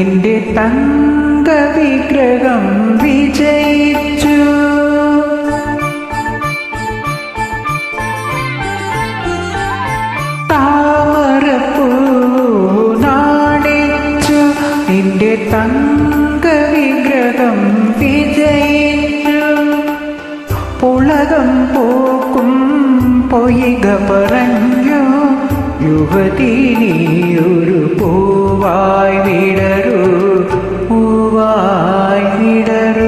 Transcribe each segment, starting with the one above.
നിന്റെ തങ്ക വിഗ്രഹം വിജയിച്ചു താമരപ്പൂ നാണിച്ചു നിന്റെ തങ്ക വിഗ്രഹം വിജയിച്ചു പുളകം പോക്കും പൊയ്ക പറഞ്ഞു യുവതി നീ ഒരു പൂവായി വിടരൂ പൂവായി വിടരൂ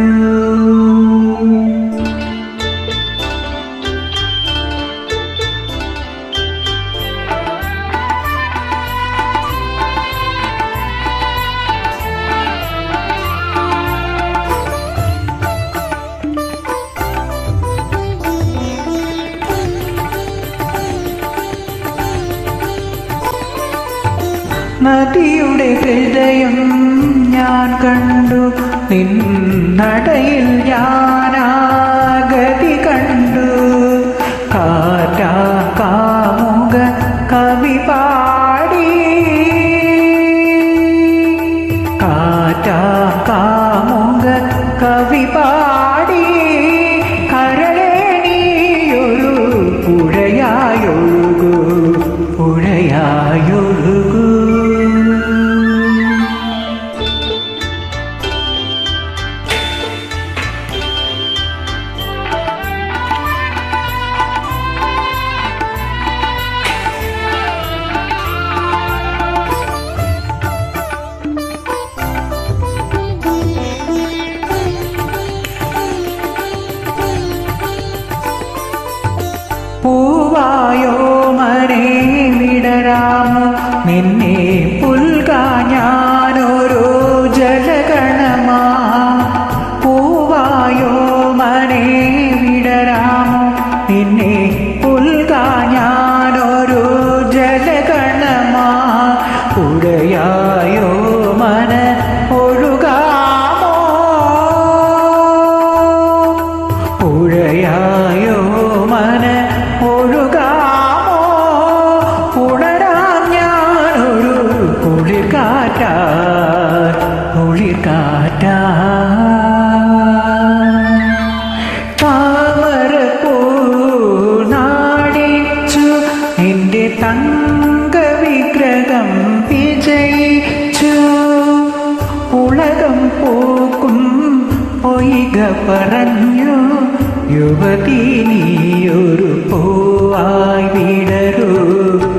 നദിയുടെ ഹൃദയം ഞാൻ കണ്ടു നിന്നടയിൽ ഞാനാഗതി കണ്ടു കാറ്റാ കാമുക കവി പാടി കാറ്റാ കാമുക കവി പാടി കരളേ നീയൊരു പുഴയായൊഴുകൂ പുഴയായൊഴുകൂ പൂവായോ മനെ വിടരാമോ നിന്നെ പുൽകാ ഞാനൊരു ജലഗണമാ പൂവായോ മനെ വിടരാമോ നിന്നെ പുൽകാ ഞാനൊരു ജലഗണമാ പുഴയായോ മന ഒഴുകാമോ പുഴയായോ മന ഒഴുകാമോ ഉണരാം ഞാനൊരു കുളിർക്കാറ്റാ കുളിർക്കാറ്റാ താമരപ്പൂ നാടിച്ചു എൻ്റെ തങ്ക വിഗ്രഹം വിജയിച്ചു ഉലകം പോക്കും പൊയ്ക പറഞ്ഞു യുവതി നീയൊരു പൂവായി വിടരൂ